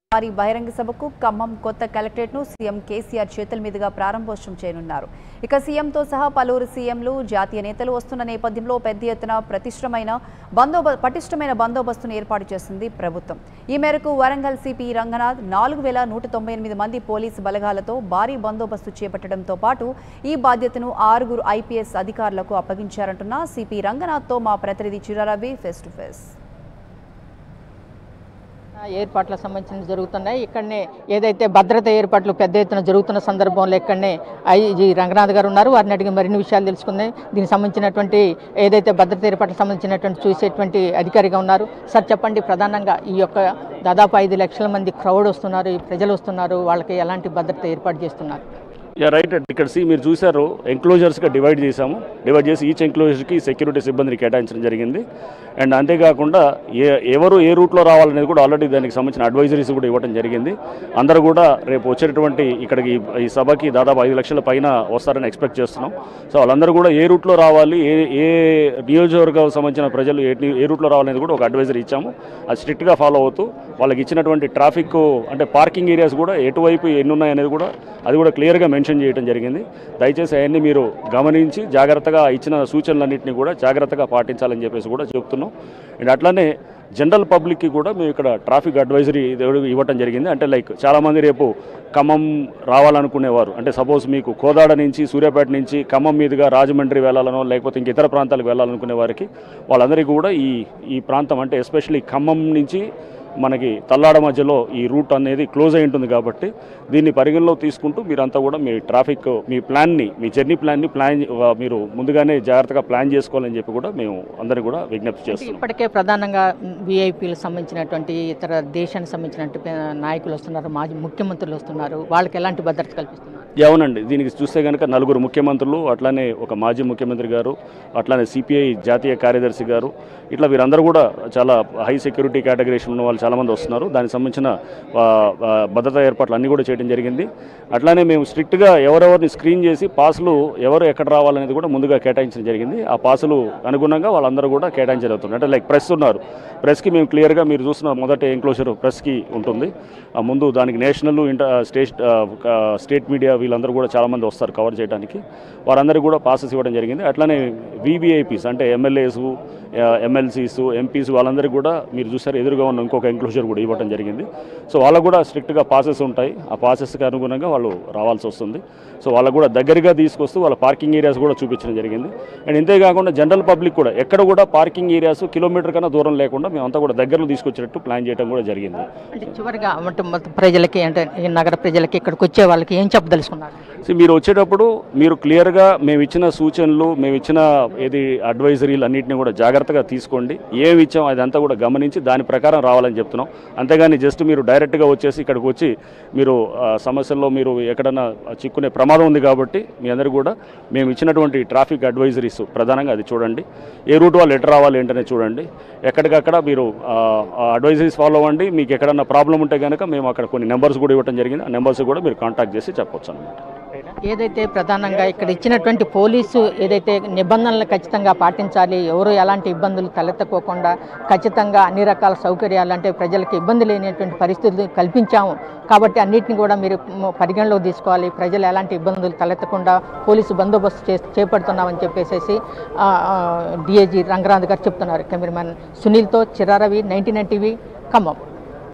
భారీ బహిరంగ సభకు ఖమ్మం కొత్త కలెక్టరేట్ ను సీఎం కేసీఆర్ చేతుల మీదుగా ప్రారంభోత్సవం చేయనున్నారు ఇక సీఎంతో సహా పలువురు సీఎంలు జాతీయ నేతలు వస్తున్న నేపథ్యంలో పెద్ద ఎత్తున ప్రతిష్టమైన బందోబ పటిష్టమైన బందోబస్తును ఏర్పాటు చేసింది ప్రభుత్వం ఈ మేరకు వరంగల్ సిపి రంగనాథ్ నాలుగు వేల నూట తొంభై ఎనిమిది మంది పోలీసు బలగాలతో భారీ బందోబస్తు చేపట్టడంతో పాటు ఈ బాధ్యతను ఆరుగురు ఐపీఎస్ అధికారులకు అప్పగించారంటున్న సిపి రంగనాథ్తో మా ప్రతినిధి చిరారవి ఫేస్ టు ఫేస్ ఏర్పాట్లకు సంబంధించిన జరుగుతున్నాయి ఇక్కడనే ఏదైతే భద్రత ఏర్పాట్లు పెద్ద ఎత్తున జరుగుతున్న సందర్భంలో ఇక్కడనే ఐజీ రంగనాథ్ గారు ఉన్నారు వారిని అడిగి మరిన్ని విషయాలు తెలుసుకుందాం దీనికి సంబంధించినటువంటి ఏదైతే భద్రత ఏర్పాట్లకు సంబంధించినటువంటి చూసేటువంటి అధికారిగా ఉన్నారు సార్ చెప్పండి ప్రధానంగా ఈ యొక్క దాదాపు ఐదు లక్షల మంది క్రౌడ్ వస్తున్నారు ఈ ప్రజలు వస్తున్నారు వాళ్ళకి ఎలాంటి భద్రత ఏర్పాటు చేస్తున్నారు యా రైట్ అండి ఇక్కడ సి మీరు చూసారు ఎంక్లోజర్స్గా డివైడ్ చేశాము డివైడ్ చేసి ఈచ్ ఎంక్లోజర్కి సెక్యూరిటీ సిబ్బందిని కేటాయించడం జరిగింది అండ్ అంతేకాకుండా ఏ ఎవరు ఏ రూట్లో రావాలనేది కూడా ఆల్రెడీ దానికి సంబంధించిన అడ్వైజరీస్ కూడా ఇవ్వడం జరిగింది అందరూ కూడా రేపు వచ్చేటటువంటి ఇక్కడికి ఈ సభకి దాదాపు ఐదు లక్షల పైన వస్తారని ఎక్స్పెక్ట్ చేస్తున్నాం సో వాళ్ళందరూ కూడా ఏ రూట్లో రావాలి ఏ ఏ నియోజకవర్గాలకు సంబంధించిన ప్రజలు ఏ ఏ రూట్లో రావాలనేది కూడా ఒక అడ్వైజరీ ఇచ్చాము అది స్ట్రిక్ట్గా ఫాలో అవుతూ వాళ్ళకి ఇచ్చినటువంటి ట్రాఫిక్ అంటే పార్కింగ్ ఏరియాస్ కూడా ఎటువైపు ఎన్ని ఉన్నాయనేది కూడా అది కూడా క్లియర్గా మెన్షన్ చేయడం జరిగింది దయచేసి అవన్నీ మీరు గమనించి జాగ్రత్తగా ఇచ్చిన సూచనలన్నింటినీ కూడా జాగ్రత్తగా పాటించాలని చెప్పేసి కూడా చెప్తున్నాం అండ్ అట్లానే జనరల్ పబ్లిక్కి కూడా మేము ఇక్కడ ట్రాఫిక్ అడ్వైజరీ ఇవ్వటం జరిగింది అంటే లైక్ చాలామంది రేపు ఖమ్మం రావాలనుకునేవారు అంటే సపోజ్ మీకు కోదాడ నుంచి సూర్యాపేట నుంచి ఖమ్మం మీదుగా రాజమండ్రి వెళ్ళాలనో లేకపోతే ఇంక ఇతర ప్రాంతాలకు వెళ్ళాలనుకునే వారికి వాళ్ళందరికీ కూడా ఈ ఈ ప్రాంతం అంటే ఎస్పెషల్లీ ఖమ్మం నుంచి మనకి తల్లాడ మధ్యలో ఈ రూట్ అనేది క్లోజ్ అయి ఉంటుంది కాబట్టి దీన్ని పరిగణలో తీసుకుంటూ మీరంతా కూడా మీ ట్రాఫిక్ మీ ప్లాన్ని మీ జర్నీ ప్లాన్ని ప్లాన్ మీరు ముందుగానే జాగ్రత్తగా ప్లాన్ చేసుకోవాలని చెప్పి కూడా మేము అందరికీ కూడా విజ్ఞప్తి చేస్తున్నాం ఇప్పటికే ప్రధానంగా విఐపీలకు సంబంధించినటువంటి ఇతర దేశానికి సంబంధించినటువంటి నాయకులు వస్తున్నారు మాజీ ముఖ్యమంత్రులు వస్తున్నారు వాళ్ళకి ఎలాంటి భద్రత కల్పిస్తున్నారు యా, అవునండి దీనికి చూస్తే కనుక నలుగురు ముఖ్యమంత్రులు అట్లానే ఒక మాజీ ముఖ్యమంత్రి గారు అట్లానే సిపిఐ జాతీయ కార్యదర్శి గారు ఇట్లా వీరందరూ కూడా చాలా హై సెక్యూరిటీ కేటగిరీషన్ ఉన్న వాళ్ళు చాలామంది వస్తున్నారు దానికి సంబంధించిన ఆ, ఆ, భద్రతా ఏర్పాట్లు అన్నీ కూడా చేయడం జరిగింది అట్లానే మేము స్ట్రిక్ట్గా ఎవరెవరిని స్క్రీన్ చేసి పాసులు ఎవరు ఎక్కడ రావాలనేది కూడా ముందుగా కేటాయించడం జరిగింది ఆ పాసులు అనుగుణంగా వాళ్ళందరూ కూడా కేటాయించగలుగుతున్నారు అంటే లైక్ ప్రెస్ ఉన్నారు ప్రెస్కి మేము క్లియర్గా మీరు చూసిన మొదటి ఎంక్లోజర్ ప్రెస్కి ఉంటుంది ఆ ముందు దానికి నేషనల్ ఇంటర్ స్టేట్ ఆ, స్టేట్ మీడియా వీళ్ళందరూ కూడా చాలామంది వస్తారు కవర్ చేయడానికి వారందరికీ కూడా పాసెస్ ఇవ్వడం జరిగింది అట్లానే వివిఐపీస్ అంటే ఎమ్మెల్యేస్ ఎమ్మెల్సీస్ ఎంపీస్ వాళ్ళందరికీ కూడా మీరు చూసారు ఎదురుగా ఉన్న ఇంకొక ఎంక్లోజర్ కూడా ఇవ్వడం జరిగింది సో వాళ్ళకు కూడా స్ట్రిక్ట్గా పాసెస్ ఉంటాయి ఆ పాసెస్కి అనుగుణంగా వాళ్ళు రావాల్సి వస్తుంది సో వాళ్ళకు కూడా దగ్గరగా తీసుకొస్తూ వాళ్ళ పార్కింగ్ ఏరియాస్ కూడా చూపించడం జరిగింది అండ్ ఇంతేకాకుండా జనరల్ పబ్లిక్ కూడా ఎక్కడ కూడా పార్కింగ్ ఏరియాస్ కిలోమీటర్ కన్నా దూరం లేకుండా మేమంతా కూడా దగ్గరలో తీసుకొచ్చేటట్టు ప్లాన్ చేయడం కూడా జరిగింది అంటే చివరిగా అంటే మొత్తం ప్రజలకి అంటే ఈ నగర ప్రజలకి ఇక్కడికి వచ్చే వాళ్ళకి ఏం చెప్పదలుచుకున్నారు సో మీరు వచ్చేటప్పుడు మీరు క్లియర్గా మేము ఇచ్చిన సూచనలు మేము ఇచ్చిన ఏది అడ్వైజరీలు అన్నింటినీ కూడా జాగ్రత్తగా తీసుకోండి ఏమి ఇచ్చాం అదంతా కూడా గమనించి దాని ప్రకారం రావాలని చెప్తున్నాం అంతేగాని జస్ట్ మీరు డైరెక్ట్గా వచ్చేసి ఇక్కడికి వచ్చి మీరు ఆ, సమస్యల్లో మీరు ఎక్కడన్నా చిక్కునే ప్రమాదం ఉంది కాబట్టి మీ అందరూ కూడా మేము ఇచ్చినటువంటి ట్రాఫిక్ అడ్వైజరీస్ ప్రధానంగా అది చూడండి ఏ రూట్ వాళ్ళు ఎటు రావాలి ఏంటనే చూడండి ఎక్కడికక్కడ మీరు అడ్వైజరీస్ ఫాలో అవ్వండి మీకు ఎక్కడన్నా ప్రాబ్లం ఉంటే కనుక మేము అక్కడ కొన్ని నెంబర్స్ కూడా ఇవ్వడం జరిగింది ఆ నెంబర్స్ కూడా మీరు కాంటాక్ట్ చేసి చెప్పొచ్చు అనమాట ఏదైతే ప్రధానంగా ఇక్కడ ఇచ్చినటువంటి పోలీసు ఏదైతే నిబంధనలు ఖచ్చితంగా పాటించాలి ఎవరు ఎలాంటి ఇబ్బందులు తలెత్తకోకుండా ఖచ్చితంగా అన్ని రకాల సౌకర్యాలు అంటే ప్రజలకు ఇబ్బంది లేనటువంటి పరిస్థితులు కల్పించాము కాబట్టి అన్నిటిని కూడా మీరు మ- పరిగణలోకి తీసుకోవాలి ప్రజలు ఎలాంటి ఇబ్బందులు తలెత్తకుండా పోలీసు బందోబస్తు చే చేపడుతున్నామని చెప్పేసి డిఐజీ రంగనాథ్ గారు చెప్తున్నారు కెమెరామెన్ సునీల్తో Chiraravi ninety nine TV Khammam